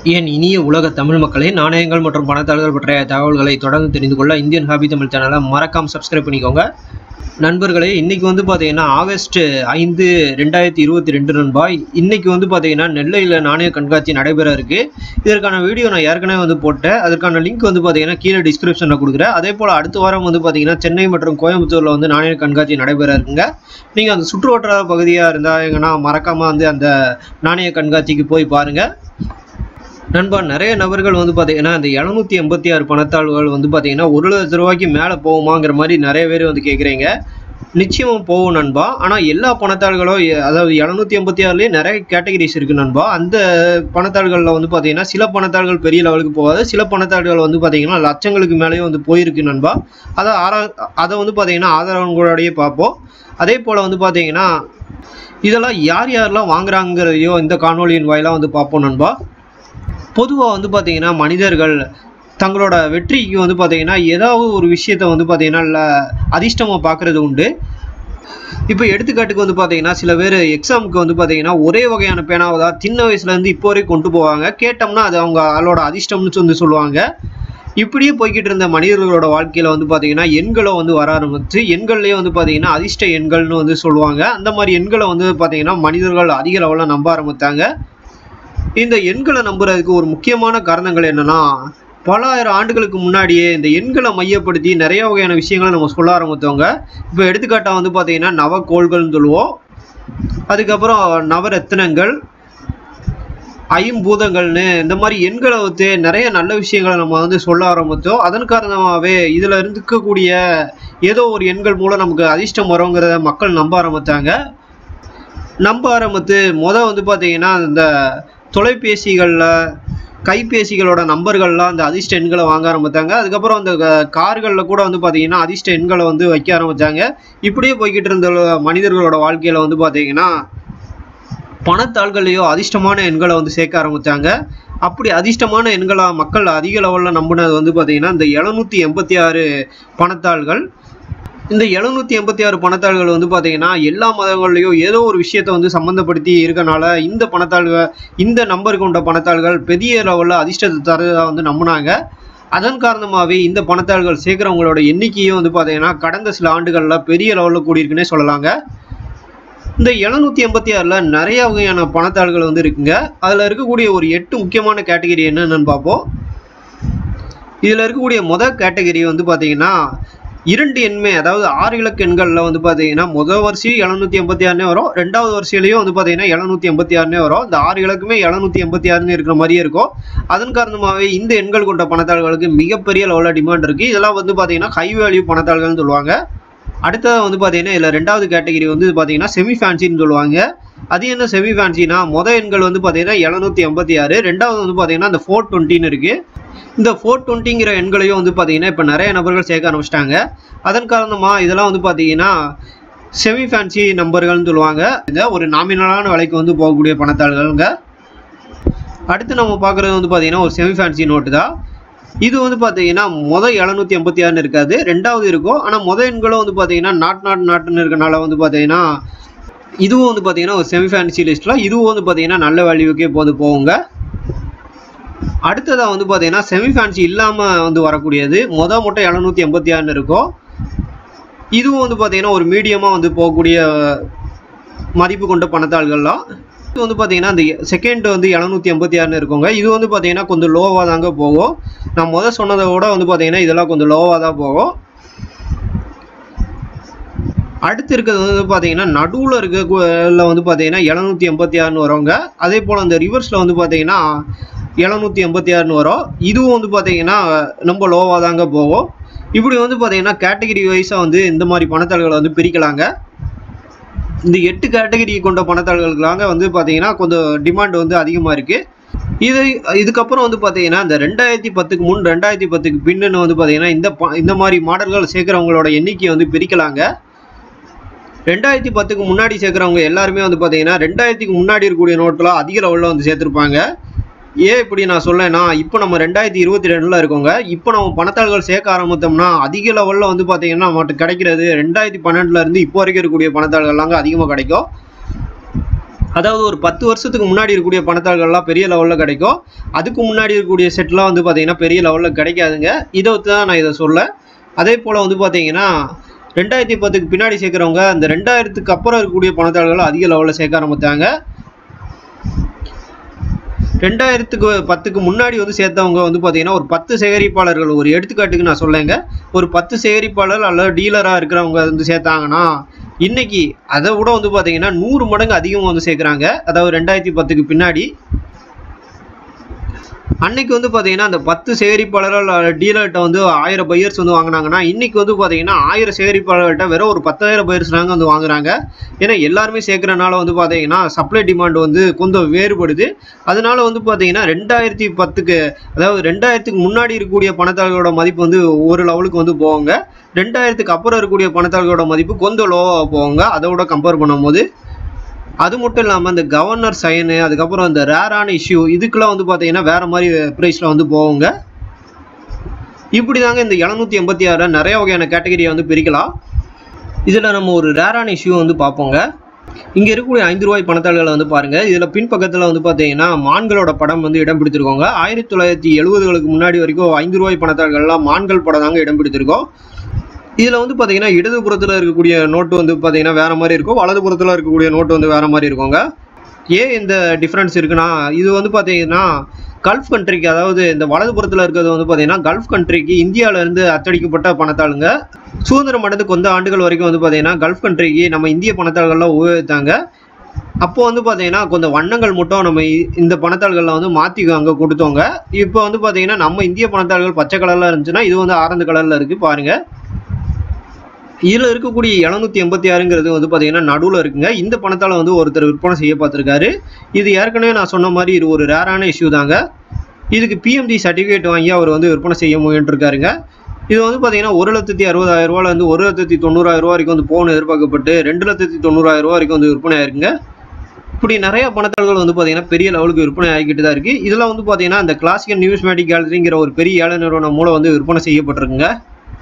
என் இனிய உலக தமிழ் மக்களே நாணயங்கள் மற்றும் பணத்தாள்கள் பற்றிய தகவல்களை தொடர்ந்து தெரிந்து கொள்ள இந்தியன் ஹாபி தமிழ் சேனலை மறக்காம சப்ஸ்கிரைப் பண்ணிக்கோங்க நண்பர்களே இன்னைக்கு வந்து பார்த்தீங்கன்னா ஆகஸ்ட் ஐந்து ரெண்டாயிரத்தி இருபத்தி ரெண்டு நண்பா இன்னைக்கு வந்து பார்த்தீங்கன்னா நெல்லையில் நாணய கண்காட்சி நடைபெற இருக்கு இதற்கான வீடியோ நான் ஏற்கனவே வந்து போட்டேன் அதற்கான லிங்க் வந்து பார்த்தீங்கன்னா கீழே டிஸ்கிரிப்ஷனில் கொடுக்குறேன் அதே போல் அடுத்த வாரம் வந்து பார்த்தீங்கன்னா சென்னை மற்றும் கோயம்புத்தூரில் வந்து நாணய கண்காட்சி நடைபெற இருக்குங்க நீங்கள் அந்த சுற்று வட்டார பகுதியாக இருந்தாங்கன்னா மறக்காமல் வந்து அந்த நாணய கண்காட்சிக்கு போய் பாருங்கள் நண்பா நிறைய நபர்கள் வந்து பார்த்தீங்கன்னா இந்த எழுநூத்தி எண்பத்தி ஆறு பணத்தாள்கள் வந்து பார்த்தீங்கன்னா ஒரு லட்ச ரூபாய்க்கு மேலே போகுமாங்கிற மாதிரி நிறைய பேர் வந்து கேட்குறீங்க நிச்சயமாக போகும் நண்பா ஆனால் எல்லா பணத்தாள்களும் எ- அதாவது எழுநூத்தி எண்பத்தி ஆறுலேயே நிறைய கேட்டகரிஸ் இருக்கு நண்பா அந்த பணத்தாள்களில் வந்து பார்த்தீங்கன்னா சில பணத்தாள்கள் பெரிய லெவலுக்கு போகாது சில பணத்தாள்கள் வந்து பார்த்தீங்கன்னா லட்சங்களுக்கு மேலேயும் வந்து போயிருக்கு நண்பா அதை ஆரா அதை வந்து பார்த்தீங்கன்னா ஆதரவுகளோடையே பார்ப்போம் அதே போல் வந்து பார்த்தீங்கன்னா இதெல்லாம் யார் யாரெல்லாம் வாங்குறாங்கிறதையோ இந்த காணொலியின் வாயிலாக வந்து பார்ப்போம் நண்பா பொதுவாக வந்து பார்த்தீங்கன்னா மனிதர்கள் தங்களோட வெற்றிக்கு வந்து பார்த்தீங்கன்னா ஏதாவது ஒரு விஷயத்த வந்து பார்த்தீங்கன்னா இல்லை அதிர்ஷ்டமாக பார்க்குறது உண்டு இப்போ எடுத்துக்காட்டுக்கு வந்து பார்த்தீங்கன்னா சில பேர் எக்ஸாமுக்கு வந்து பார்த்தீங்கன்னா ஒரே வகையான பேனாவை தான் சின்ன வயசுலேருந்து இப்போ வரைக்கும் கொண்டு போவாங்க கேட்டோம்னா அது அவங்க அவளோட அதிர்ஷ்டம்னு வந்து சொல்லுவாங்க இப்படியே போய்கிட்டு இருந்த மனிதர்களோட வாழ்க்கையில் வந்து பார்த்தீங்கன்னா எண்களை வந்து வர ஆரம்பிச்சு எண்கள்லேயே வந்து பார்த்தீங்கன்னா அதிர்ஷ்ட எண்கள்னு வந்து சொல்லுவாங்க அந்த மாதிரி எண்களை வந்து பார்த்தீங்கன்னா மனிதர்கள் அதிக லெவலில் நம்ப ஆரம்பித்தாங்க இந்த எண்களை நம்புறதுக்கு ஒரு முக்கியமான காரணங்கள் என்னன்னா பல ஆயிரம் ஆண்டுகளுக்கு முன்னாடியே இந்த எண்களை மையப்படுத்தி நிறைய வகையான விஷயங்களை நம்ம சொல்ல ஆரம்பித்தவங்க இப்போ எடுத்துக்காட்டா வந்து பார்த்தீங்கன்னா நவக்கோள்கள்னு சொல்லுவோம் அதுக்கப்புறம் நவரத்தினங்கள் ஐம்பூதங்கள்னு இந்த மாதிரி எண்களை வச்சு நிறைய நல்ல விஷயங்களை நம்ம வந்து சொல்ல ஆரம்பித்தோம் அதன் காரணமாகவே இதில் இருக்கக்கூடிய ஏதோ ஒரு எண்கள் மூலம் நமக்கு அதிர்ஷ்டம் வருங்கிறத மக்கள் நம்ப ஆரம்பித்தாங்க நம்ப ஆரம்பித்து முத வந்து பார்த்தீங்கன்னா இந்த தொலைபேசிகளில் கைபேசிகளோட நம்பர்கள்லாம் அந்த அதிர்ஷ்ட எண்களை வாங்க ஆரம்பித்தாங்க அதுக்கப்புறம் அந்த கார்களில் கூட வந்து பார்த்தீங்கன்னா அதிர்ஷ்ட எண்களை வந்து வைக்க ஆரம்பித்தாங்க இப்படியே போய்கிட்டு இருந்த மனிதர்களோட வாழ்க்கையில் வந்து பார்த்தீங்கன்னா பணத்தாள்களையோ அதிர்ஷ்டமான எண்களை வந்து சேர்க்க ஆரம்பித்தாங்க அப்படி அதிர்ஷ்டமான எண்களை மக்கள் அதிக லெவலில் நம்பினது வந்து பார்த்தீங்கன்னா இந்த எழுநூற்றி எண்பத்தி ஆறு பணத்தாள்கள் இந்த எழுநூத்தி எண்பத்தி ஆறு பணத்தாள்கள் வந்து பார்த்தீங்கன்னா எல்லா மதங்கள்லையும் ஏதோ ஒரு விஷயத்தை வந்து சம்மந்தப்படுத்தி இருக்கனால இந்த பணத்தாள்கள் இந்த நம்பர் கொண்ட பணத்தாள்கள் பெரிய லெவலில் அதிர்ஷ்டத்தை தரதா வந்து நம்பினாங்க அதன் காரணமாகவே இந்த பணத்தாள்கள் சேர்க்குறவங்களோட எண்ணிக்கையும் வந்து பார்த்தீங்கன்னா கடந்த சில ஆண்டுகளில் பெரிய லெவலில் கூடியிருக்குன்னே சொல்லலாங்க இந்த எழுநூத்தி எண்பத்தி ஆறில் நிறைய வகையான பணத்தாள்கள் வந்து இருக்குங்க அதில் இருக்கக்கூடிய ஒரு எட்டு முக்கியமான கேட்டகரி என்னென்னு பார்ப்போம் இதில் இருக்கக்கூடிய முதல் கேட்டகரி வந்து பார்த்தீங்கன்னா இரண்டு எண்மை அதாவது ஆறு இலக்க எண்களில் வந்து பார்த்தீங்கன்னா முதல் வரிசையும் எழுநூத்தி எண்பத்தி ஆறுனே வரும் ரெண்டாவது வரிசையிலையும் வந்து பார்த்தீங்கன்னா எழுநூத்தி எண்பத்தி ஆறுனே வரும் இந்த ஆறு இலக்குமே எழுநூத்தி எண்பத்தி ஆறுன்னு இருக்கிற மாதிரியே இருக்கும் அதன் காரணமாகவே இந்த எண்கள் கொண்ட பணத்தாள்களுக்கு மிகப்பெரிய லெவலில் டிமாண்ட் இருக்குது இதெல்லாம் வந்து பார்த்தீங்கன்னா ஹை வேல்யூ பணத்தாள்கள்னு சொல்லுவாங்க அடுத்தது வந்து பார்த்தீங்கன்னா இதில் ரெண்டாவது கேட்டகரி வந்து பார்த்தீங்கன்னா செமி ஃபேன்சின்னு சொல்லுவாங்க அது என்ன செமி ஃபேன்சினா மொதல் எண்கள் வந்து பார்த்தீங்கன்னா எழுநூத்தி எண்பத்தி ஆறு ரெண்டாவது வந்து பார்த்தீங்கன்னா இந்த ஃபோர் டுவெண்ட்டின்னு இருக்குது இந்த ஃபோர் டுவெண்ட்டிங்கிற எண்களையும் வந்து பார்த்தீங்கன்னா இப்போ நிறைய நபர்கள் சேர்க்க ஆரம்பிச்சிட்டாங்க அதன் காரணமாக இதெல்லாம் வந்து பார்த்தீங்கன்னா செமி ஃபேன்சி நம்பர்கள்னு சொல்லுவாங்க இதை ஒரு நாமினலான விலைக்கு வந்து போகக்கூடிய பணத்தாள்கள்ங்க அடுத்து நம்ம பார்க்குறது வந்து பார்த்தீங்கன்னா ஒரு செமி ஃபேன்சி நோட்டு தான் இது வந்து பார்த்தீங்கன்னா மொதல் எழுநூத்தி எண்பத்தி ஆறுன்னு இருக்காது ரெண்டாவது இருக்கும் ஆனால் மொதல் எண்களும் வந்து பார்த்தீங்கன்னா நாட் நாட் நாட்டுன்னு இருக்கனால வந்து பார்த்தீங்கன்னா இதுவும் வந்து பார்த்தீங்கன்னா ஒரு செமி ஃபேன்சி லிஸ்ட்டில் இதுவும் வந்து பார்த்தீங்கன்னா நல்ல வேல்யூக்கே போது போகுங்க அடுத்ததாக வந்து பார்த்தீங்கன்னா செமி ஃபேன்சி இல்லாமல் வந்து வரக்கூடியது மொதல் மட்டும் எழுநூத்தி எண்பத்தி ஆறுன்னு இருக்கும் இதுவும் வந்து பார்த்தீங்கன்னா ஒரு மீடியமாக வந்து போகக்கூடிய மதிப்பு கொண்ட பணத்தாள்கள்லாம் இது வந்து பார்த்தீங்கன்னா இந்த செகண்ட் வந்து எழுநூத்தி எண்பத்தி ஆறுன்னு இருக்குங்க இது வந்து பார்த்தீங்கன்னா கொஞ்சம் லோவாக தாங்க போகும் நான் முதல் சொன்னதை விட வந்து பார்த்தீங்கன்னா இதெல்லாம் கொஞ்சம் லோவாக தான் போகும் அடுத்து இருக்கிறது வந்து பார்த்தீங்கன்னா நடுவில் இருக்கல வந்து பார்த்தீங்கன்னா எழுநூத்தி எண்பத்தி ஆறுன்னு வருவாங்க அதே போல் அந்த ரிவர்ஸில் வந்து பார்த்தீங்கன்னா எழுநூத்தி எண்பத்தி ஆறுன்னு வரும் இதுவும் வந்து பார்த்தீங்கன்னா ரொம்ப லோவாக தாங்க போகும் இப்படி வந்து பார்த்தீங்கன்னா கேட்டகரி வைஸாக வந்து இந்த மாதிரி பணத்தாள்களை வந்து பிரிக்கலாங்க இந்த எட்டு கேட்டகரி கொண்ட பணத்தாள்களுக்காக வந்து பார்த்தீங்கன்னா கொஞ்சம் டிமாண்ட் வந்து அதிகமாக இருக்குது இது இதுக்கப்புறம் வந்து பார்த்தீங்கன்னா இந்த ரெண்டாயிரத்தி பத்துக்கு முன் ரெண்டாயிரத்தி பத்துக்கு பின்னுன்னு வந்து பார்த்தீங்கன்னா இந்த ப- இந்த மாதிரி மாடல்கள் சேர்க்குறவங்களோட எண்ணிக்கையை வந்து பிரிக்கலாங்க ரெண்டாயிரத்தி பத்துக்கு முன்னாடி சேர்க்குறவங்க எல்லாருமே வந்து பார்த்தீங்கன்னா ரெண்டாயிரத்துக்கு முன்னாடி இருக்கக்கூடிய நோட்டெலாம் அதிக லெவலில் வந்து சேர்த்துருப்பாங்க ஏன் இப்படி நான் சொல்லேன்னா இப்போ நம்ம ரெண்டாயிரத்தி இருபத்தி ரெண்டில் இருக்கோங்க இப்போ நம்ம பணத்தாள்கள் சேர்க்க ஆரம்பித்தோம்னா அதிக லெவலில் வந்து பார்த்தீங்கன்னா நம்மகிட்ட கிடைக்கிறது ரெண்டாயிரத்தி பன்னெண்டுல இருந்து இப்போ வரைக்கும் இருக்கக்கூடிய பணத்தாள்கள்லாங்க அதிகமாக கிடைக்கும் அதாவது ஒரு பத்து வருஷத்துக்கு முன்னாடி இருக்கக்கூடிய பணத்தாள்கள்லாம் பெரிய லெவலில் கிடைக்கும் அதுக்கு முன்னாடி இருக்கக்கூடிய செட்லாம் வந்து பார்த்தீங்கன்னா பெரிய லெவலில் கிடைக்காதுங்க இதை வச்சு தான் நான் இதை சொல்ல அதே போல் வந்து பார்த்தீங்கன்னா ரெண்டாயிரத்தி பத்துக்கு பின்னாடி சேர்க்குறவங்க அந்த ரெண்டாயிரத்துக்கு அப்புறம் இருக்கக்கூடிய பணத்தாள்களை அதிக லெவலில் சேர்க்க ஆரம்பித்தாங்க ரெண்டாயிரத்துக்கு பத்துக்கு முன்னாடி வந்து சேர்த்தவங்க வந்து பார்த்தீங்கன்னா ஒரு பத்து சேகரிப்பாளர்கள் ஒரு எடுத்துக்காட்டுக்கு நான் சொல்லேங்க ஒரு பத்து சேகரிப்பாளர் அல்லது டீலராக இருக்கிறவங்க வந்து சேர்த்தாங்கன்னா இன்னைக்கு அதை விட வந்து பார்த்தீங்கன்னா நூறு மடங்கு அதிகமாக வந்து சேர்க்குறாங்க அதாவது ரெண்டாயிரத்தி பத்துக்கு பின்னாடி அன்னைக்கு வந்து பார்த்தீங்கன்னா அந்த பத்து சேகரிப்பாளர்கள் டீலர்கிட்ட வந்து ஆயிரம் பையர்ஸ் வந்து வாங்கினாங்கன்னா இன்னைக்கு வந்து பார்த்தீங்கன்னா ஆயிரம் சேகரிப்பாளர்கள்ட்ட வெறும் ஒரு பத்தாயிரம் பையர்ஸ் தாங்க வந்து வாங்குறாங்க ஏன்னா எல்லாருமே சேர்க்கறனால வந்து பார்த்தீங்கன்னா சப்ளை டிமாண்ட் வந்து கொஞ்சம் வேறுபடுது அதனால வந்து பார்த்தீங்கன்னா ரெண்டாயிரத்தி பத்துக்கு அதாவது ரெண்டாயிரத்துக்கு முன்னாடி இருக்கக்கூடிய பணத்தாள்களோட மதிப்பு வந்து ஒரு லெவலுக்கு வந்து போவாங்க ரெண்டாயிரத்துக்கு அப்புறம் இருக்கக்கூடிய பணத்தாள்களோட மதிப்பு கொஞ்சம் லோவாக போவாங்க அதோட கம்பேர் பண்ணும்போது அது மட்டும் இல்லாமல் இந்த கவர்னர் சைனு அதுக்கப்புறம் இந்த ரேரான இஷ்யூ இதுக்கெல்லாம் வந்து பார்த்தீங்கன்னா வேறு மாதிரி ப்ரைஸில் வந்து போவாங்க இப்படி தாங்க இந்த எழுநூற்றி எண்பத்தி ஆறு நிறைய வகையான கேட்டகரியை வந்து பிரிக்கலாம் இதில் நம்ம ஒரு ரேரான இஷ்யூ வந்து பார்ப்போங்க இங்கே இருக்கக்கூடிய ஐந்து ரூபாய் பணத்தாள்களை வந்து பாருங்கள் இதில் பின்பக்கத்தில் வந்து பார்த்தீங்கன்னா மான்களோட படம் வந்து இடம் பிடித்திருக்கோங்க ஆயிரத்தி தொள்ளாயிரத்தி எழுபதுகளுக்கு முன்னாடி வரைக்கும் ஐந்து ரூபாய் பணத்தாள்கள்லாம் மான்கள் படம் தாங்க இடம் பிடித்திருக்கோம் இதில் வந்து பார்த்தீங்கன்னா இடதுபுறத்தில் இருக்கக்கூடிய நோட்டு வந்து பார்த்தீங்கன்னா வேறு மாதிரி இருக்கும் வலதுபுறத்தில் இருக்கக்கூடிய நோட்டு வந்து வேறு மாதிரி இருக்குங்க ஏன் இந்த டிஃப்ரென்ஸ் இருக்குன்னா இது வந்து பார்த்தீங்கன்னா கல்ஃப் கண்ட்ரிக்கு அதாவது இந்த வலதுபுறத்தில் இருக்கிறது வந்து பார்த்தீங்கன்னா கல்ஃப் கண்ட்ரிக்கு இந்தியாவிலேருந்து அச்சடிக்கப்பட்ட பணத்தாளுங்க சுதந்திரம் அடைந்து கொஞ்ச ஆண்டுகள் வரைக்கும் வந்து பார்த்தீங்கன்னா கல்ஃப் கண்ட்ரிக்கு நம்ம இந்திய பணத்தாள்கள்லாம் உபயோகித்தாங்க அப்போ வந்து பார்த்தீங்கன்னா கொஞ்சம் வண்ணங்கள் மட்டும் நம்ம இ- இந்த பணத்தாள்களில் வந்து மாற்றி அங்கே கொடுத்தோங்க இப்போ வந்து பார்த்தீங்கன்னா நம்ம இந்திய பணத்தாள்கள் பச்சை கலரில் இருந்துச்சுன்னா இது வந்து ஆரஞ்சு கலரில் இருக்குது பாருங்கள் இதில் இருக்கக்கூடிய எழுநூத்தி எண்பத்தி ஆறுங்கிறது வந்து பார்த்தீங்கன்னா நடுவில் இருக்குங்க இந்த பணத்தால் வந்து ஒருத்தர் விற்பனை செய்ய பார்த்துருக்காரு இது ஏற்கனவே நான் சொன்ன மாதிரி இது ஒரு ரேரான இஷ்யூ தாங்க இதுக்கு பிஎம்டி சர்டிஃபிகேட் வாங்கி அவர் வந்து விற்பனை செய்ய முயன்றிருக்காருங்க இது வந்து பார்த்தீங்கன்னா ஒரு லட்சத்தி அறுபதாயிரம் ரூபால வந்து ஒரு லட்சத்தி தொண்ணூறாயிரம் ரூபா வரைக்கும் வந்து போன் எதிர்பார்க்கப்பட்டு ரெண்டு லட்சத்தி தொண்ணூறாயிரம் ரூபா வரைக்கும் வந்து விற்பனை ஆயிருக்குங்க இப்படி நிறைய பணத்தாள்கள் வந்து பார்த்தீங்கன்னா பெரிய லெவலுக்கு விற்பனை ஆகிக்கிட்டு தான் இருக்குது இதில் வந்து பார்த்தீங்கன்னா இந்த கிளாசிக்கல் நியூஸ்மேட்டிக் கேலரிங்கிற ஒரு பெரிய ஏழை நிறுவனம் மூலம் வந்து விற்பனை செய்யப்பட்டிருக்குங்க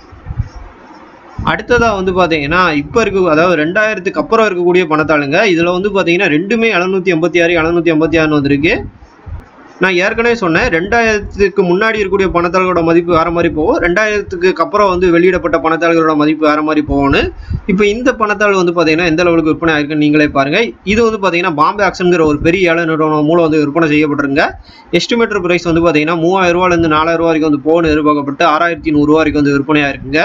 அடுத்ததாக வந்து பார்த்தீங்கன்னா இப்போ இருக்க அதாவது ரெண்டாயிரத்துக்கு அப்புறம் இருக்கக்கூடிய பணத்தாளுங்க இதில் வந்து பார்த்தீங்கன்னா ரெண்டுமே எழுநூற்றி எண்பத்தி ஆறு எழுநூற்றி எண்பத்தி ஆறுனு வந்திருக்கு நான் ஏற்கனவே சொன்னேன் ரெண்டாயிரத்துக்கு முன்னாடி இருக்கக்கூடிய பணத்தாள்களோட மதிப்பு வேறு மாதிரி போகும் ரெண்டாயிரத்துக்கு அப்புறம் வந்து வெளியிடப்பட்ட பணத்தாள்களோட மதிப்பு வேறு மாதிரி போகும்னு இப்போ இந்த பணத்தாள் வந்து பார்த்தீங்கன்னா எந்த லெவலுக்கு விற்பனை ஆயிருக்குன்னு நீங்களே பாருங்கள் இது வந்து பார்த்தீங்கன்னா பாம்பே ஆக்ஷனுங்கிற ஒரு பெரிய ஏழை நிறுவனம் மூலம் வந்து விற்பனை செய்யப்பட்டிருங்க எஸ்டிமேட்டர் ப்ரைஸ் வந்து பார்த்தீங்கன்னா மூவாயிரம் ரூபாலேருந்து நாலாயிரம் ரூபா வரைக்கும் வந்து போகணும் எதிர்பார்க்கப்பட்டு ஆறாயிரத்தி நூறுரூவா வரைக்கும் வந்து விற்பனை ஆயிருக்குங்க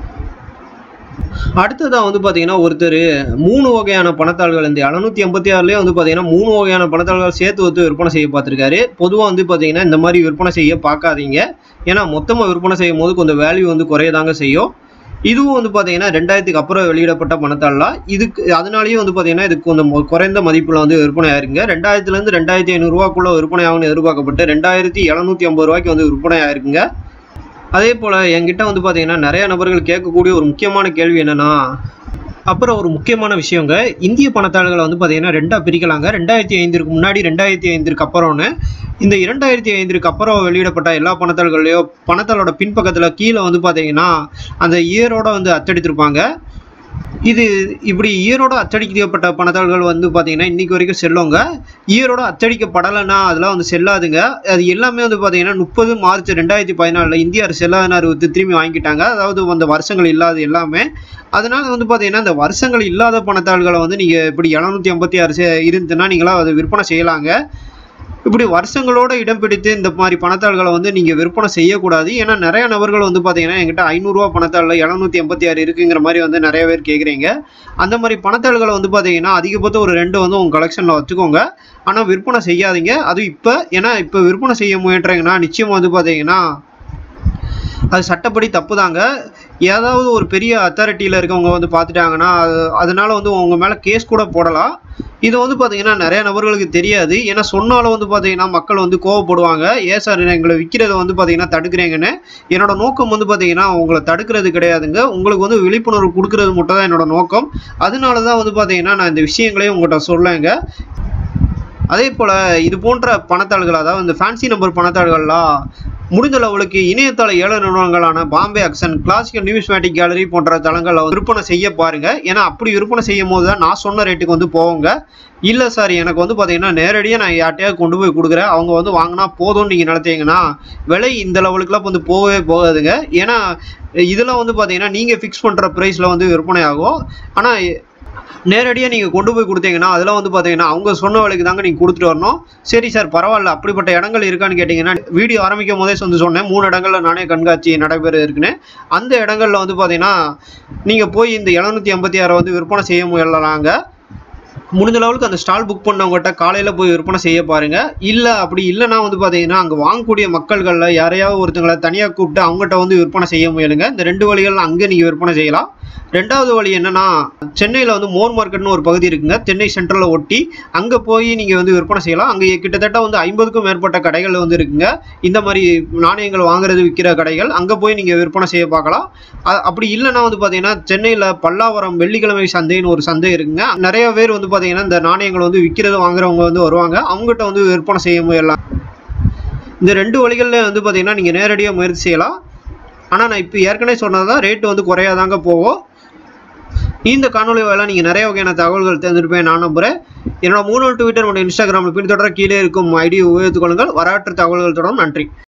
அடுத்ததாக வந்து பார்த்தீங்கன்னா ஒருத்தர் மூணு வகையான பணத்தாள்கள் இந்த எழுநூத்தி எண்பத்தி ஆறுலேயே வந்து பார்த்தீங்கன்னா மூணு வகையான பணத்தாள்கள் சேர்த்து வந்து விற்பனை செய்ய பார்த்துருக்காரு பொதுவாக வந்து பார்த்தீங்கன்னா இந்த மாதிரி விற்பனை செய்ய பார்க்காதீங்க ஏன்னா மொத்தமாக விற்பனை செய்யும் போது கொஞ்சம் வேல்யூ வந்து குறையதாங்க செய்யும் இதுவும் வந்து பார்த்தீங்கன்னா ரெண்டாயிரத்துக்கு அப்புறம் வெளியிடப்பட்ட பணத்தாள்லாம் இதுக்கு அதனாலேயே வந்து பார்த்தீங்கன்னா இதுக்கு கொஞ்சம் மொ- குறைந்த மதிப்பில் வந்து விற்பனை ஆயிருங்க ரெண்டாயிரத்துலேருந்து ரெண்டாயிரத்தி ஐநூறுரூவாக்குள்ளே விற்பனை ஆகும்னு எதிர்பார்க்கப்பட்டு ரெண்டாயிரத்தி எழுநூற்றி ஐம்பது ரூபாய்க்கு வந்து விற்பனை ஆயிருக்குங்க அதே போல் என்கிட்ட வந்து பார்த்தீங்கன்னா நிறைய நபர்கள் கேட்கக்கூடிய ஒரு முக்கியமான கேள்வி என்னன்னா அப்புறம் ஒரு முக்கியமான விஷயங்க இந்திய பணத்தாள்களை வந்து பார்த்தீங்கன்னா ரெண்டாக பிரிக்கலாங்க ரெண்டாயிரத்தி ஐந்திற்கு முன்னாடி ரெண்டாயிரத்தி ஐந்திற்கு அப்புறம்னு இந்த இரண்டாயிரத்தி ஐந்திற்கு அப்புறம் வெளியிடப்பட்ட எல்லா பணத்தாள்கள்லையோ பணத்தாளோட பின்பக்கத்தில் கீழே வந்து பார்த்தீங்கன்னா அந்த இயரோட வந்து அச்சடித்திருப்பாங்க இது இப்படி ஈரோட அச்சடிக்கப்பட்ட பணத்தாள்கள் வந்து பார்த்தீங்கன்னா இன்னைக்கு வரைக்கும் செல்லுங்க ஈரோட அச்சடிக்கப்படலைன்னா அதெல்லாம் வந்து செல்லாதுங்க அது எல்லாமே வந்து பார்த்தீங்கன்னா முப்பது மார்ச் ரெண்டாயிரத்தி பதினாலில் இந்திய அரசு செல்லாதுன்னு அறிவித்து திரும்பி வாங்கிட்டாங்க அதாவது அந்த வருஷங்கள் இல்லாத எல்லாமே அதனால வந்து பார்த்தீங்கன்னா இந்த வருஷங்கள் இல்லாத பணத்தாள்களை வந்து நீங்கள் இப்படி எழுநூத்தி ஐம்பத்தி ஆறு சே- இருந்துச்சுன்னா நீங்களாம் அதை விற்பனை செய்யலாங்க இப்படி வருஷங்களோட இடம் பிடித்து இந்த மாதிரி பணத்தாள்களை வந்து நீங்கள் விற்பனை செய்யக்கூடாது ஏன்னா நிறைய நபர்கள் வந்து பார்த்தீங்கன்னா என்கிட்ட ஐநூறுரூவா பணத்தாளில் எழுநூத்தி எண்பத்தி ஆறு இருக்குங்கிற மாதிரி வந்து நிறைய பேர் கேட்குறீங்க அந்த மாதிரி பணத்தாள்களை வந்து பார்த்தீங்கன்னா அதிகபட்சம் ஒரு ரெண்டு வந்து உங்கள் கலெக்ஷனில் வச்சுக்கோங்க ஆனால் விற்பனை செய்யாதீங்க அதுவும் இப்போ ஏன்னா இப்போ விற்பனை செய்ய முயன்றீங்கன்னா நிச்சயமாக வந்து பார்த்தீங்கன்னா அது சட்டப்படி தப்பு தாங்க ஏதாவது ஒரு பெரிய அத்தாரிட்டியில் இருக்கவங்க வந்து பார்த்துட்டாங்கன்னா அது அதனால வந்து உங்க மேலே கேஸ் கூட போடலாம் இது வந்து பார்த்தீங்கன்னா நிறைய நபர்களுக்கு தெரியாது ஏன்னா சொன்னாலும் வந்து பார்த்தீங்கன்னா மக்கள் வந்து கோவப்படுவாங்க ஏன் சார் எங்களை விற்கிறத வந்து பார்த்தீங்கன்னா தடுக்கிறீங்கன்னு என்னோட நோக்கம் வந்து பார்த்தீங்கன்னா உங்களை தடுக்கிறது கிடையாதுங்க உங்களுக்கு வந்து விழிப்புணர்வு கொடுக்கறது மட்டும் தான் என்னோட நோக்கம் அதனால தான் வந்து பார்த்தீங்கன்னா நான் இந்த விஷயங்களையும் உங்கள்கிட்ட சொல்லேங்க அதே போல் இது போன்ற பணத்தாள்கள் அதாவது இந்த ஃபேன்சி நம்பர் பணத்தாள்கள்லாம் முடிந்த அளவுக்கு இணையதள ஏல நிறுவனங்களான Bombay Auction Classical Numismatic Gallery போன்ற தளங்களில் விற்பனை செய்ய பாருங்க ஏன்னா அப்படி விற்பனை செய்யும் போது தான் நான் சொன்ன ரேட்டுக்கு வந்து போவோங்க இல்லை சார் எனக்கு வந்து பார்த்தீங்கன்னா நேரடியாக நான் யார்ட்டையாவது கொண்டு போய் கொடுக்குறேன் அவங்க வந்து வாங்கினா போதும்னு நீங்கள் நினைத்தீங்கன்னா விலை இந்த லெவலுக்குலாம் வந்து போகவே போகாதுங்க ஏன்னா இதெல்லாம் வந்து பார்த்தீங்கன்னா நீங்கள் ஃபிக்ஸ் பண்ணுற ப்ரைஸில் வந்து விற்பனை ஆகும் ஆனால் நேரடியாக நீங்கள் கொண்டு போய் கொடுத்தீங்கன்னா அதெல்லாம் வந்து பார்த்தீங்கன்னா அவங்க சொன்ன விலைக்கு தாங்க நீங்கள் கொடுத்துட்டு வரணும் சரி சார் பரவாயில்ல அப்படிப்பட்ட இடங்கள் இருக்கான்னு கேட்டிங்கன்னா வீடியோ ஆரம்பிக்கும் போதே வந்து சொன்னேன் மூணு இடங்கள்ல நானே கண்காட்சி நடைபெற இருக்குன்னு அந்த இடங்கள்ல வந்து பார்த்தீங்கன்னா நீங்கள் போய் இந்த எழுநூற்றி ஐம்பத்தி ஆறை வந்து விற்பனை செய்ய முயலலாங்க முடிஞ்ச லெவலுக்கு அந்த ஸ்டால் புக் பண்ணவங்ககிட்ட காலையில் போய் விற்பனை செய்ய பாருங்க இல்லை அப்படி இல்லைன்னா வந்து பார்த்தீங்கன்னா அங்கே வாங்கக்கூடிய மக்கள்களில் யாரையாவது ஒருத்தங்களை தனியாக கூப்பிட்டு அவங்ககிட்ட வந்து விற்பனை செய்ய முயலுங்க இந்த ரெண்டு வழிகள் அங்கே நீங்கள் விற்பனை செய்யலாம் ரெண்டாவது வழி என்னன்னா சென்னையில் வந்து மோர் மார்க்கெட்னு ஒரு பகுதி இருக்குங்க சென்னை சென்ட்ரலில் ஒட்டி அங்கே போய் நீங்கள் வந்து விற்பனை செய்யலாம் அங்கே கிட்டத்தட்ட வந்து ஐம்பதுக்கும் மேற்பட்ட கடைகள் வந்து இருக்குங்க இந்த மாதிரி நாணயங்கள் வாங்குறது விற்கிற கடைகள் அங்கே போய் நீங்கள் விற்பனை செய்ய பார்க்கலாம் அ- அப்படி இல்லைன்னா வந்து பார்த்தீங்கன்னா சென்னையில் பல்லாவரம் வெள்ளிக்கிழமை சந்தைன்னு ஒரு சந்தை இருக்குங்க நிறைய பேர் வந்து பார்த்தீங்கன்னா இந்த நாணயங்கள் வந்து விற்கிறது வாங்குறவங்க வந்து வருவாங்க அவங்ககிட்ட வந்து விற்பனை செய்ய முயலாம் இந்த ரெண்டு வழிகளில் வந்து பார்த்தீங்கன்னா நீங்கள் நேரடியாக முயற்சி செய்யலாம் ஆனால் நான் இப்போ ஏற்கனவே சொன்னது தான் ரேட்டு வந்து குறையாதாங்க போகும் இந்த காணொலி வேலை நீங்கள் நிறைய வகையான தகவல்கள் தேர்ந்தெடுப்பேன் நான் நம்புகிறேன் என்னோட மூணு ட்விட்டர் மற்றும் இன்ஸ்டாகிராமில் பின்தொடர கீழே இருக்கும் ஐடி உபயோகித்துக் கொள்ளுங்கள் வரலாற்று தகவல்கள் தொடரும் நன்றி